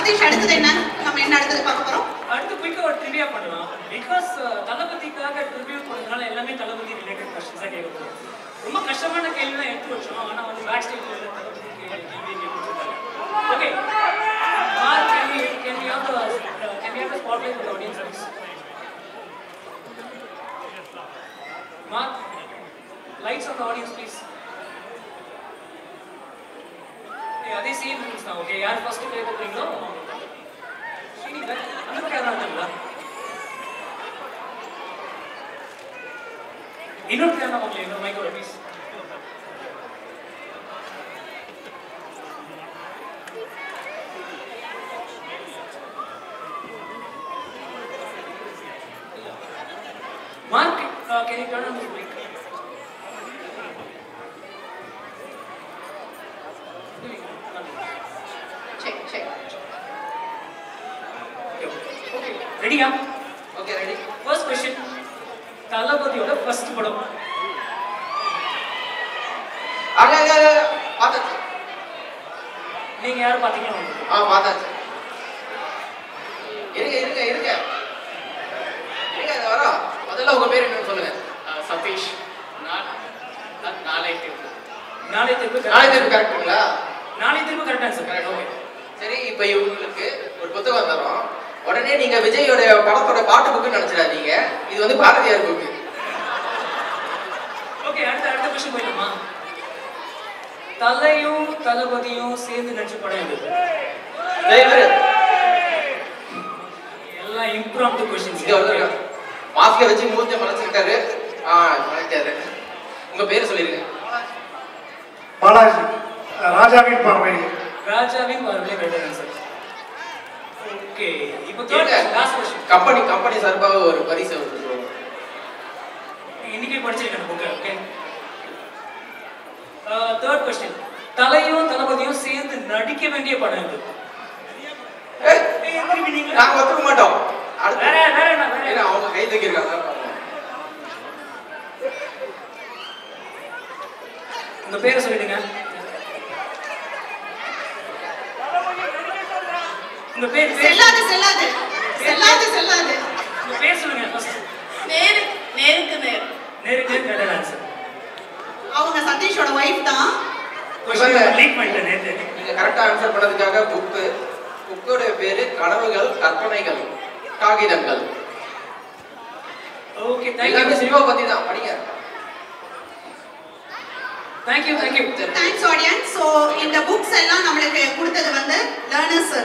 சதீஷ் அடுத்தது என்ன நம்ம என்ன அடுத்தது பார்க்க போறோம் அடுத்து குயிக்கா ஒரு ட்ரிவியா பண்ணலாம் பிகாஸ் தளபதிக்காக ட்ரிவியூ பண்ணதுனால எல்லாமே தளபதி ரிலேட்டட் கொஸ்டின்ஸாக கேட்க போகிறோம் ரொம்ப கஷ்டமான கேள்வி தான் எடுத்து வச்சோம் ஆனால் வந்து பேக் ஸ்டேஜில் தளபதி கேள்வி கேட்க okay Mark can we can we have the can we have the spotlight for audience please Mark lights on the audience please அதே சேம் ரூல்ஸ் தான் ஓகே யார் ஃபர்ஸ்ட் கை தட்டுறீங்களோ ஸ்ரீனிதா, அந்த பக்கம் யாராவது இருக்காங்களா? இன்னொரு கேமரா வாங்கல இன்னொரு மைக்கோட please Mark, uh, can you turn on this mic? Check check ரெடியா ஓகே ரெடி ஃபர்ஸ்ட் கொஸ்டின் தளபதியோட ஃபர்ஸ்ட் படம் அங்க அங்க அங்க, அங்க. பார்த்தாச்சு நீங்க யாரும் பாத்தீங்களா உங்களுக்கு? ஆ பார்த்தாச்சு இருங்க இருங்க இருங்க இருங்க இது வரோம் முதல்ல உங்க பேர் என்னன்னு சொல்லுங்க அஹ் சதீஷ் நான் நான் நாளை திருப்பு நாளை திரும்ப நாளை தேர்வு கரெக்டுங்களா நாளை திரும்ப கரெக்டா சார் கரெக்ட் ஓகே சரி இப்போ இவங்களுக்கு ஒரு புத்தகம் தரோம் உடனே நீங்க விஜயோட படத்தோட பாட்டு புக்குன்னு நினைச்சிடாதீங்க இது வந்து பாரதியார் புக்கு ஓகே அடுத்த அடுத்த கொஸ்டின் போயிடலாமா தலையும் தளபதியும் சேர்ந்து நடிச்ச படம் இது எல்லாம் இம்ப்ராம்டு கொஸ்டின்ஸ் இங்க வந்து மாஸ்க வச்சு மூஞ்ச மறைச்சிருக்காரு ஆ மறைக்காரு உங்க பேர் சொல்லிருங்க பாலாஜி ராஜாவின் பார்வையில் ராஜாவின் பார்வையிலே கரெக்டாக சார் ஓகே இப்போ இருங்க. Third last question company company சார்பாக ஒரு பரிசு கொடுத்துருவோம் இன்னைக்கே படிச்சிருக்கேன் புக்கு ஓகே தேர்ட் கொஸ்டின் தலையும் தளபதியும் சேர்ந்து நடிக்க வேண்டிய படம் இது ஏய், ஏய், திருப்பி நீங்க நாங்க ஒத்துக்க மாட்டோம் அடுத்து வேற வேற என்ன வேற ஏன்னா என்ன? அவங்க கை தூக்கியிருக்காங்க உங்க பேரை சொல்லிடுங்க உங்க பேர் பேர் செல்லாது செல்லாது செல்லாது செல்லாது உங்க பேர் சொல்லுங்க ஃபர்ஸ்ட் நேரு நேருக்கு நேர் நேருக்கு நேர் கரெக்டான ஆன்சர் அவங்க சதீஷோட ஒய்ஃப் தான் கொஸ்டின் லீக் பண்ணிட்டேன் நேத்து நீங்க கரெக்டா ஆன்சர் பண்ணதுக்காக புக்கு புக்கோட பேரு கனவுகள் கற்பனைகள் காகிதங்கள் ஓகே எல்லாமே தேங்க்யூ சினிமா பத்தி தான் படிங்க thank you thank you thanks audience so இந்த புக்ஸ் எல்லாம் நம்மளுக்கு கொடுத்தது வந்து லேர்னர்ஸ்